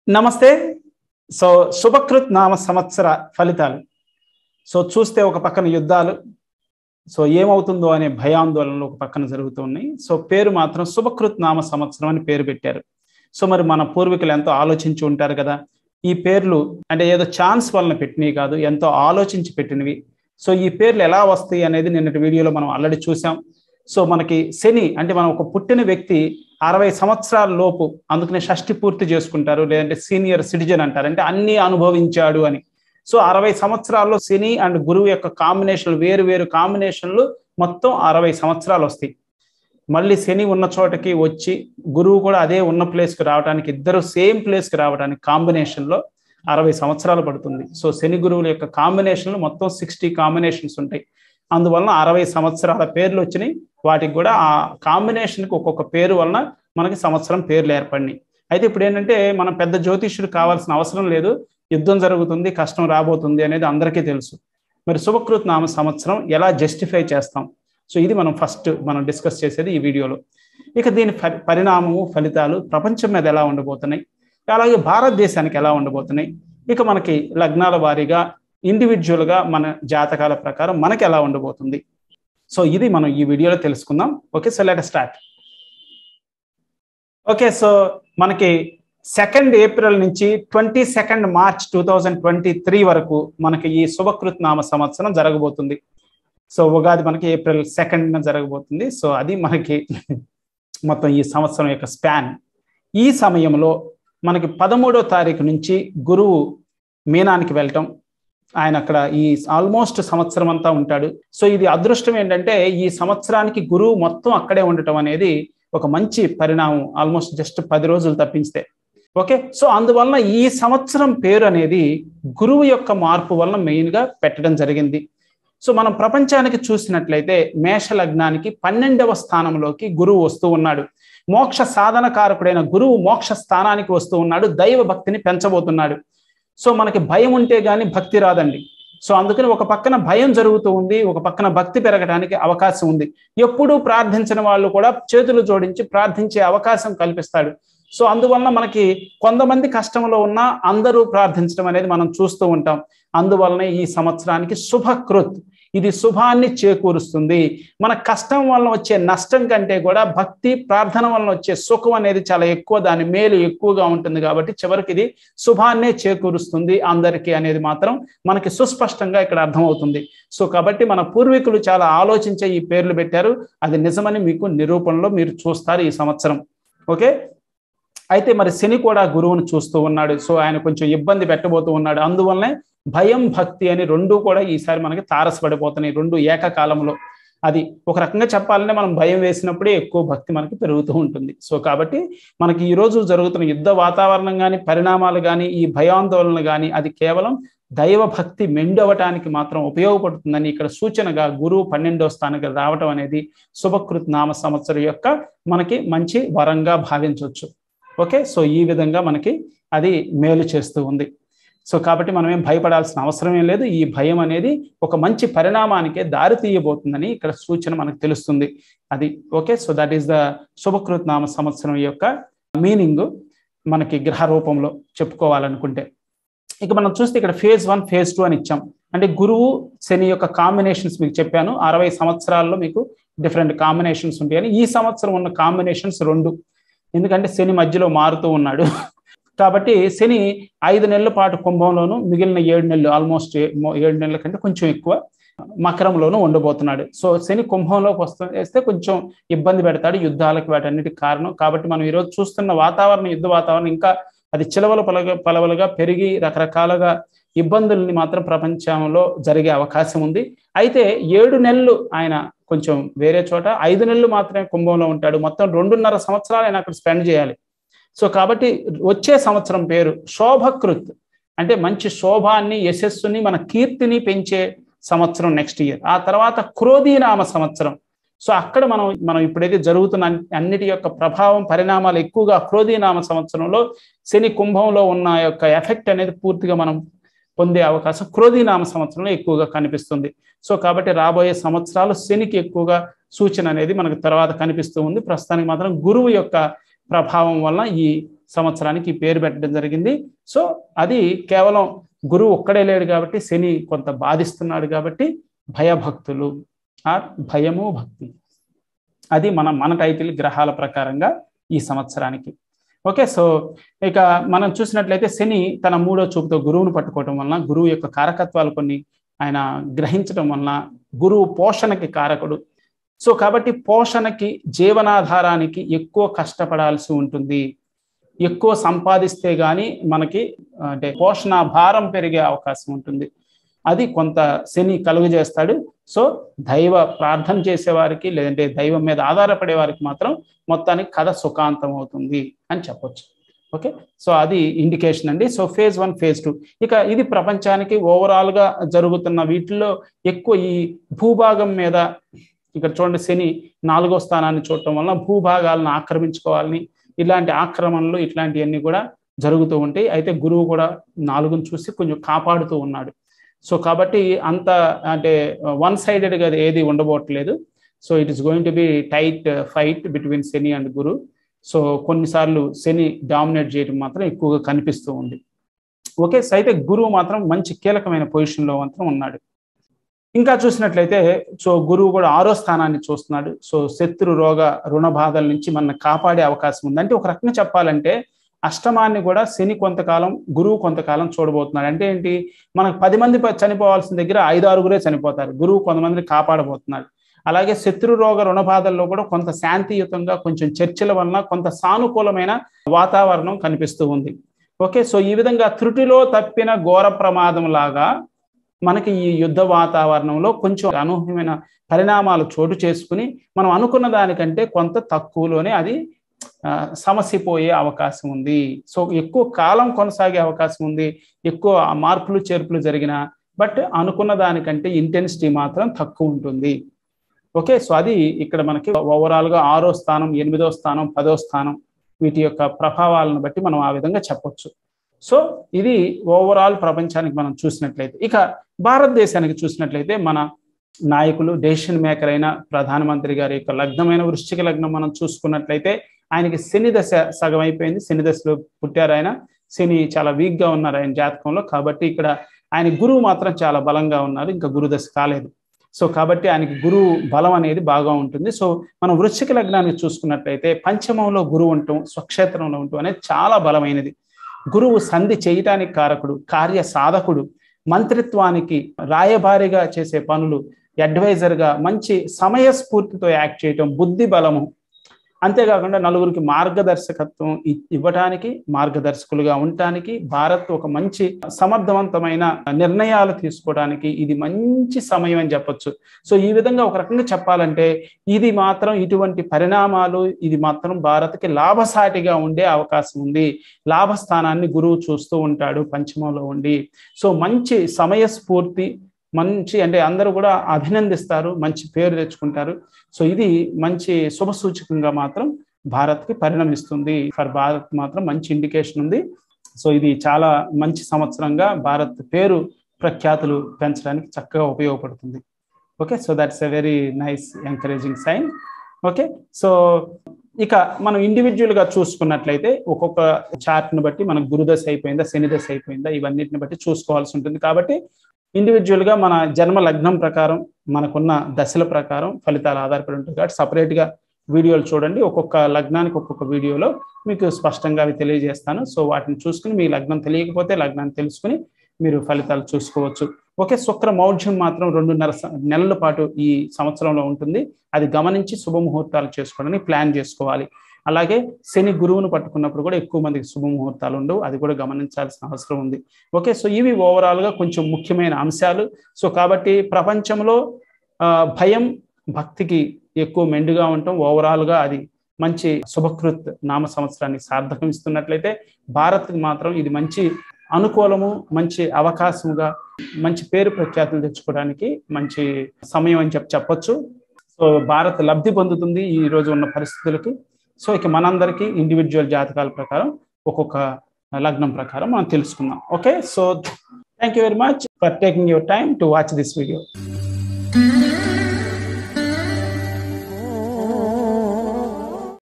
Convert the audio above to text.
నమస్తే సో శుభకృత్ నామ సంవత్సర ఫలితాలు సో చూస్తే ఒక పక్కన యుద్ధాలు సో ఏమవుతుందో అనే భయాందోళనలు ఒక పక్కన జరుగుతున్నాయి సో పేరు మాత్రం శుభకృత్ నామ సంవత్సరం అని పేరు పెట్టారు సో మరి మన పూర్వీకులు ఎంతో ఆలోచించి ఉంటారు కదా ఈ పేర్లు అంటే ఏదో ఛాన్స్ వలన పెట్టినవి కాదు ఎంతో ఆలోచించి పెట్టినవి సో ఈ పేర్లు ఎలా వస్తాయి అనేది నిన్నటి వీడియోలో మనం ఆల్రెడీ చూసాం సో మనకి శని అంటే మనం ఒక పుట్టిన వ్యక్తి అరవై సంవత్సరాల లోపు అందుకనే షష్టి పూర్తి చేసుకుంటారు లేదంటే సీనియర్ సిటిజన్ అంటారు అంటే అన్ని అనుభవించాడు అని సో అరవై సంవత్సరాల్లో శని అండ్ గురువు యొక్క కాంబినేషన్లు వేరు వేరు కాంబినేషన్లు మొత్తం అరవై సంవత్సరాలు వస్తాయి మళ్ళీ శని ఉన్న చోటకి వచ్చి గురువు కూడా అదే ఉన్న ప్లేస్కి రావడానికి ఇద్దరు సేమ్ ప్లేస్కి రావడానికి కాంబినేషన్లో అరవై సంవత్సరాలు పడుతుంది సో శని గురువుల యొక్క కాంబినేషన్లు మొత్తం సిక్స్టీ కాంబినేషన్స్ ఉంటాయి అందువలన అరవై సంవత్సరాల పేర్లు వచ్చినాయి వాటికి కూడా ఆ కాంబినేషన్కి ఒక్కొక్క పేరు వలన మనకి సంవత్సరం పేర్లు ఏర్పడినాయి అయితే ఇప్పుడు ఏంటంటే మనం పెద్ద జ్యోతిష్యుడు కావాల్సిన అవసరం లేదు యుద్ధం జరుగుతుంది కష్టం రాబోతుంది అనేది అందరికీ తెలుసు మరి శుభకృత్ నామ సంవత్సరం ఎలా జస్టిఫై చేస్తాం సో ఇది మనం ఫస్ట్ మనం డిస్కస్ చేసేది ఈ వీడియోలో ఇక దీని పరిణామము ఫలితాలు ప్రపంచం మీద ఎలా ఉండబోతున్నాయి అలాగే భారతదేశానికి ఎలా ఉండబోతున్నాయి ఇక మనకి లగ్నాల వారీగా ఇండివిజువల్గా మన జాతకాల ప్రకారం మనకి ఎలా ఉండబోతుంది సో ఇది మనం ఈ వీడియోలో తెలుసుకుందాం okay so let start okay so మనకి సెకండ్ ఏప్రిల్ నుంచి twenty second March two thousand twenty three వరకు మనకి ఈ శుభకృత్ నామ సంవత్సరం జరగబోతుంది సో ఉగాది మనకి ఏప్రిల్ సెకండ్ జరగబోతుంది సో అది మనకి మొత్తం ఈ సంవత్సరం యొక్క స్పాన్ ఈ సమయంలో మనకి పదమూడో తారీఖు నుంచి గురువు మీనానికి వెళ్ళటం ఆయన అక్కడ ఈ ఆల్మోస్ట్ సంవత్సరం అంతా ఉంటాడు సో ఇది అదృష్టం ఏంటంటే ఈ సంవత్సరానికి గురువు మొత్తం అక్కడే ఉండటం అనేది ఒక మంచి పరిణామం ఆల్మోస్ట్ జస్ట్ పది రోజులు తప్పించితే ఓకే సో అందువలన ఈ సంవత్సరం పేరు అనేది గురువు యొక్క మార్పు వలన మెయిన్గా పెట్టడం జరిగింది సో మనం ప్రపంచానికి చూసినట్లయితే మేష లగ్నానికి పన్నెండవ స్థానంలోకి గురువు వస్తూ ఉన్నాడు మోక్ష సాధన కారకుడైన గురువు మోక్ష స్థానానికి వస్తూ ఉన్నాడు దైవ భక్తిని పెంచబోతున్నాడు సో మనకి భయం ఉంటే గానీ భక్తి రాదండి సో అందుకని ఒక పక్కన భయం జరుగుతూ ఉంది ఒక పక్కన భక్తి పెరగడానికి అవకాశం ఉంది ఎప్పుడూ ప్రార్థించిన వాళ్ళు కూడా చేతులు జోడించి ప్రార్థించే అవకాశం కల్పిస్తాడు సో అందువలన మనకి కొంతమంది కష్టంలో ఉన్నా అందరూ ప్రార్థించడం అనేది మనం చూస్తూ ఉంటాం అందువలన ఈ సంవత్సరానికి శుభకృత్ ఇది శుభాన్ని చేకూరుస్తుంది మన కష్టం వలన వచ్చే నష్టం కంటే కూడా భక్తి ప్రార్థన వలన వచ్చే సుఖం అనేది చాలా ఎక్కువ దాని మేలు ఎక్కువగా ఉంటుంది కాబట్టి చివరికి ఇది శుభాన్నే చేకూరుస్తుంది అందరికీ అనేది మాత్రం మనకి సుస్పష్టంగా ఇక్కడ అర్థమవుతుంది సో కాబట్టి మన పూర్వీకులు చాలా ఆలోచించే ఈ పేర్లు పెట్టారు అది నిజమని మీకు నిరూపణలో మీరు చూస్తారు ఈ సంవత్సరం ఓకే అయితే మరి శని కూడా గురువును చూస్తూ ఉన్నాడు సో ఆయన కొంచెం ఇబ్బంది పెట్టబోతూ ఉన్నాడు అందువల్లనే భయం భక్తి అని రెండు కూడా ఈసారి మనకి తారసపడిపోతున్నాయి రెండు ఏకకాలంలో అది ఒక రకంగా చెప్పాలంటే మనం భయం వేసినప్పుడే ఎక్కువ భక్తి మనకి పెరుగుతూ ఉంటుంది సో కాబట్టి మనకి ఈ రోజు జరుగుతున్న యుద్ధ వాతావరణం కానీ పరిణామాలు కానీ ఈ భయాందోళనలు కానీ అది కేవలం దైవ భక్తి మెండవటానికి మాత్రం ఉపయోగపడుతుందని ఇక్కడ సూచనగా గురువు పన్నెండవ స్థానానికి రావటం అనేది శుభకృత్ నామ సంవత్సరం యొక్క మనకి మంచి వరంగా భావించవచ్చు ఓకే సో ఈ విధంగా మనకి అది మేలు చేస్తూ ఉంది సో కాబట్టి మనం ఏం భయపడాల్సిన అవసరం ఏం లేదు ఈ భయం అనేది ఒక మంచి పరిణామానికే దారి తీయబోతుందని ఇక్కడ సూచన మనకు తెలుస్తుంది అది okay so that is the Shubhakrit నామ సంవత్సరం యొక్క మీనింగ్ మనకి గ్రహ రూపంలో చెప్పుకోవాలనుకుంటే ఇక మనం చూస్తే ఇక్కడ ఫేజ్ వన్ ఫేజ్ టూ అని ఇచ్చాం అంటే గురువు శని యొక్క కాంబినేషన్స్ మీకు చెప్పాను అరవై సంవత్సరాల్లో మీకు డిఫరెంట్ కాంబినేషన్స్ ఉంటాయని ఈ సంవత్సరం ఉన్న కాంబినేషన్స్ రెండు ఎందుకంటే శని మధ్యలో మారుతూ ఉన్నాడు కాబట్టి శని ఐదు నెలల పాటు కుంభంలోను మిగిలిన ఏడు నెలలు ఆల్మోస్ట్ ఏడు నెలల కంటే కొంచెం ఎక్కువ మకరంలోనూ ఉండబోతున్నాడు సో శని కుంభంలోకి వస్తూ వేస్తే కొంచెం ఇబ్బంది పెడతాడు యుద్ధాలకు వాటన్నిటికి కారణం కాబట్టి మనం ఈరోజు చూస్తున్న వాతావరణం యుద్ధ వాతావరణం ఇంకా అది చిలవల పలగ పలవలుగా పెరిగి రకరకాలుగా ఇబ్బందుల్ని మాత్రం ప్రపంచంలో జరిగే అవకాశం ఉంది అయితే ఏడు నెలలు ఆయన కొంచెం వేరే చోట ఐదు నెలలు మాత్రమే కుంభంలో ఉంటాడు మొత్తం రెండున్నర సంవత్సరాలు ఆయన అక్కడ స్పెండ్ చేయాలి సో కాబట్టి వచ్చే సంవత్సరం పేరు శోభకృత్ అంటే మంచి శోభాన్ని యశస్సుని మన కీర్తిని పెంచే సంవత్సరం నెక్స్ట్ ఇయర్ ఆ తర్వాత క్రోధీనామ సంవత్సరం సో అక్కడ మనం మనం ఇప్పుడైతే జరుగుతున్న అన్నిటి యొక్క ప్రభావం పరిణామాలు ఎక్కువగా క్రోధీనామ సంవత్సరంలో శని కుంభంలో ఉన్న యొక్క ఎఫెక్ట్ అనేది పూర్తిగా మనం పొందే అవకాశం క్రోధీనామ సంవత్సరంలో ఎక్కువగా కనిపిస్తుంది సో కాబట్టి రాబోయే సంవత్సరాలు శనికి ఎక్కువగా సూచన అనేది మనకు తర్వాత కనిపిస్తూ ఉంది ప్రస్తుతానికి మాత్రం గురువు యొక్క ప్రభావం వల్ల ఈ సంవత్సరానికి ఈ పేరు పెట్టడం జరిగింది సో అది కేవలం గురువు ఒక్కడే లేడు కాబట్టి శని కొంత బాధిస్తున్నాడు కాబట్టి భయభక్తులు ఆర్ భయము భక్తి అది మన మన టైటిల్ గ్రహాల ప్రకారంగా ఈ సంవత్సరానికి ఓకే సో ఇక మనం చూసినట్లయితే శని తన మూడో చూపుతో గురువును పట్టుకోవటం వలన గురువు యొక్క కారకత్వాలు కొన్ని ఆయన గ్రహించడం వలన గురువు పోషణకి కారకుడు సో కాబట్టి పోషణకి జీవనాధారానికి ఎక్కువ కష్టపడాల్సి ఉంటుంది ఎక్కువ సంపాదిస్తే గాని మనకి అంటే పోషణ భారం పెరిగే అవకాశం ఉంటుంది అది కొంత శని కలుగజేస్తాడు సో దైవ ప్రార్థన చేసేవారికి లేదంటే దైవం మీద ఆధారపడే వారికి మాత్రం మొత్తానికి కథ సుఖాంతం అవుతుంది అని చెప్పొచ్చు ఓకే సో అది ఇండికేషన్ అండి so phase one phase two ఇక ఇది ప్రపంచానికి ఓవరాల్ గా జరుగుతున్న వీటిల్లో ఎక్కువ ఈ భూభాగం మీద ఇక్కడ చూడండి శని నాలుగో స్థానాన్ని చూడటం వలన భూభాగాలను ఆక్రమించుకోవాలని ఇలాంటి ఆక్రమణలు ఇట్లాంటివన్నీ కూడా జరుగుతూ ఉంటాయి అయితే గురువు కూడా నాలుగును చూసి కొంచెం కాపాడుతూ ఉన్నాడు సో కాబట్టి అంత అంటే వన్ సైడెడ్గా ఏది ఉండబోట్లేదు so it is going to be tight fight between Shani and Guru so కొన్నిసార్లు శని డామినేట్ చేయడం మాత్రం ఎక్కువగా కనిపిస్తూ ఉంది ఓకే సో అయితే గురువు మాత్రం మంచి కీలకమైన పొజిషన్లో మాత్రం ఉన్నాడు ఇంకా చూసినట్లయితే సో గురువు కూడా ఆరో స్థానాన్ని చూస్తున్నాడు సో శత్రు రోగ రుణ బాధల నుంచి మన కాపాడే అవకాశం ఉంది అంటే ఒక రకంగా చెప్పాలంటే అష్టమాన్ని కూడా శని కొంతకాలం గురువు కొంతకాలం చూడబోతున్నాడు అంటే ఏంటి మనకు పది మంది చనిపోవాల్సిన దగ్గర ఐదు ఆరుగురే చనిపోతారు గురువు కొంతమందిని కాపాడబోతున్నాడు అలాగే శత్రు రోగ రుణబాధల్లో కూడా కొంత శాంతియుతంగా కొంచెం చర్చల వలన కొంత సానుకూలమైన వాతావరణం కనిపిస్తూ ఉంది ఓకే సో ఈ విధంగా త్రుటిలో తప్పిన ఘోర ప్రమాదం లాగా మనకి ఈ యుద్ధ వాతావరణంలో కొంచెం అనూహ్యమైన పరిణామాలు చోటు చేసుకుని మనం అనుకున్న దానికంటే కొంత తక్కువలోనే అది సమసిపోయే అవకాశం ఉంది సో ఎక్కువ కాలం కొనసాగే అవకాశం ఉంది ఎక్కువ మార్పులు చేర్పులు జరిగిన బట్ అనుకున్న దానికంటే ఇంటెన్సిటీ మాత్రం తక్కువ ఉంటుంది ఓకే సో అది ఇక్కడ మనకి ఓవరాల్గా ఆరో స్థానం ఎనిమిదో స్థానం పదో స్థానం వీటి యొక్క ప్రభావాలను బట్టి మనం ఆ విధంగా చెప్పొచ్చు సో ఇది ఓవరాల్ ప్రపంచానికి మనం చూసినట్లయితే ఇక భారతదేశానికి చూసినట్లయితే మన నాయకులు డెసిషన్ మేకర్ అయిన ప్రధానమంత్రి గారి యొక్క లగ్నమైన వృశ్చిక లగ్నం మనం చూసుకున్నట్లయితే ఆయనకి శని దశ సగం అయిపోయింది శని దశలో పుట్టారు ఆయన శని చాలా వీక్ గా ఉన్నారు ఆయన జాతకంలో కాబట్టి ఇక్కడ ఆయన గురువు మాత్రం చాలా బలంగా ఉన్నారు ఇంకా గురు దశ కాలేదు సో కాబట్టి ఆయనకి గురువు బలం అనేది బాగా ఉంటుంది సో మనం వృశ్చిక లగ్నాన్ని చూసుకున్నట్లయితే పంచమంలో గురువు ఉండటం స్వక్షేత్రంలో ఉండటం అనేది చాలా బలమైనది గురువు సంధి చేయటానికి కారకుడు కార్య సాధకుడు మంత్రిత్వానికి రాయబారిగా చేసే పనులు అడ్వైజర్గా మంచి సమయస్ఫూర్తితో యాక్ట్ చేయటం బుద్ధి బలము అంతేకాకుండా నలుగురికి మార్గదర్శకత్వం ఇవ్వటానికి మార్గదర్శకులుగా ఉండటానికి భారత్ ఒక మంచి సమర్థవంతమైన నిర్ణయాలు తీసుకోవడానికి ఇది మంచి సమయం అని చెప్పొచ్చు సో ఈ విధంగా ఒక రకంగా చెప్పాలంటే ఇది మాత్రం ఇటువంటి పరిణామాలు ఇది మాత్రం భారత్కి లాభసాటిగా ఉండే అవకాశం ఉంది లాభస్థానాన్ని గురువు చూస్తూ ఉంటాడు పంచమంలో ఉండి సో మంచి సమయస్ఫూర్తి మంచి అంటే అందరూ కూడా అభినందిస్తారు మంచి పేరు తెచ్చుకుంటారు సో ఇది మంచి శుభ సూచకంగా మాత్రం భారత్కి పరిణమిస్తుంది ఫర్ భారత్ మాత్రం మంచి ఇండికేషన్ ఉంది సో ఇది చాలా మంచి సంవత్సరంగా భారత్ పేరు ప్రఖ్యాతులు పెంచడానికి చక్కగా ఉపయోగపడుతుంది okay so that's a very nice encouraging sign okay so ఇక మనం ఇండివిజువల్గా చూసుకున్నట్లయితే ఒక్కొక్క చార్ట్ని బట్టి మనకు గురుదశ అయిపోయిందా శనిదశ అయిపోయిందా ఇవన్నిటిని బట్టి చూసుకోవాల్సి ఉంటుంది కాబట్టి ఇండివిజువల్గా మన జన్మ లగ్నం ప్రకారం మనకున్న దశల ప్రకారం ఫలితాలు ఆధారపడి ఉంటుంది కాబట్టి సపరేట్గా వీడియోలు చూడండి ఒక్కొక్క లగ్నానికి ఒక్కొక్క వీడియోలో మీకు స్పష్టంగా అవి తెలియజేస్తాను సో వాటిని చూసుకుని మీ లగ్నం తెలియకపోతే లగ్నాన్ని తెలుసుకుని మీరు ఫలితాలు చూసుకోవచ్చు ఓకే శుక్ర మౌఢ్యం మాత్రం రెండున్నర నెలల పాటు ఈ సంవత్సరంలో ఉంటుంది అది గమనించి శుభముహూర్తాలు చేసుకోవడానికి ప్లాన్ చేసుకోవాలి అలాగే శని గురువును పట్టుకున్నప్పుడు కూడా ఎక్కువ మందికి శుభముహూర్తాలు ఉండవు అది కూడా గమనించాల్సిన అవసరం ఉంది ఓకే సో ఇవి ఓవరాల్గా కొంచెం ముఖ్యమైన అంశాలు సో కాబట్టి ప్రపంచంలో భయం భక్తికి ఎక్కువ మెండుగా ఉండటం ఓవరాల్గా అది మంచి శుభకృత్ నామ సంవత్సరానికి సార్థకం ఇస్తున్నట్లయితే భారత్కి మాత్రం ఇది మంచి అనుకూలము మంచి అవకాశముగా మంచి పేరు ప్రఖ్యాతులు తెచ్చుకోవడానికి మంచి సమయం అని చెప్పి చెప్పొచ్చు సో భారత్ లబ్ధి పొందుతుంది ఈ రోజు ఉన్న పరిస్థితులకి సో ఇక మనందరికీ ఇండివిజువల్ జాతకాల ప్రకారం ఒక్కొక్క లగ్నం ప్రకారం మనం తెలుసుకుందాం okay so thank you very much for taking your time to watch this video